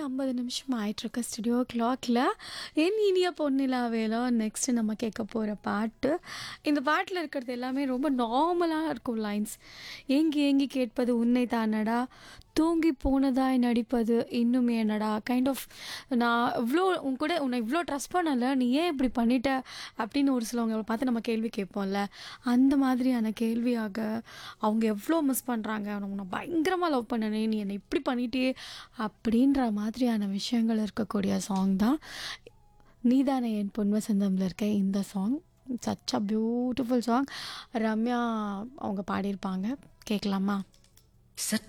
ஐம்பது நிமிஷம் ஆயிட்டிருக்கு ஸ்டுடியோ கிளாக்ல என் இனிய பொன்னிலாவேலோ நெக்ஸ்ட் நம்ம கேட்க போகிற பாட்டு இந்த பாட்டில் இருக்கிறது எல்லாமே ரொம்ப நார்மலாக இருக்கும் லைன்ஸ் ஏங்கி ஏங்கி கேட்பது உன்னை தானடா தூங்கி போனதாய் நடிப்பது இன்னும் என்னடா கைண்ட் ஆஃப் நான் இவ்வளோ உன் கூட உன்னை இவ்வளோ ட்ரஸ்ட் பண்ணலை நீ ஏன் இப்படி பண்ணிட்ட அப்படின்னு ஒரு சிலவங்களை பார்த்து நம்ம கேள்வி கேட்போம்ல அந்த மாதிரியான கேள்வியாக அவங்க எவ்வளோ மிஸ் பண்ணுறாங்க உன்னை பயங்கரமாக லவ் பண்ணனே நீ என்னை இப்படி பண்ணிட்டே அப்படின்ற மாதிரியான விஷயங்கள் இருக்கக்கூடிய சாங் தான் நீதானே என் பொன்ம சந்தமில் இருக்க இந்த song such a beautiful song Ramya அவங்க பாடியிருப்பாங்க கேட்கலாமா சற்று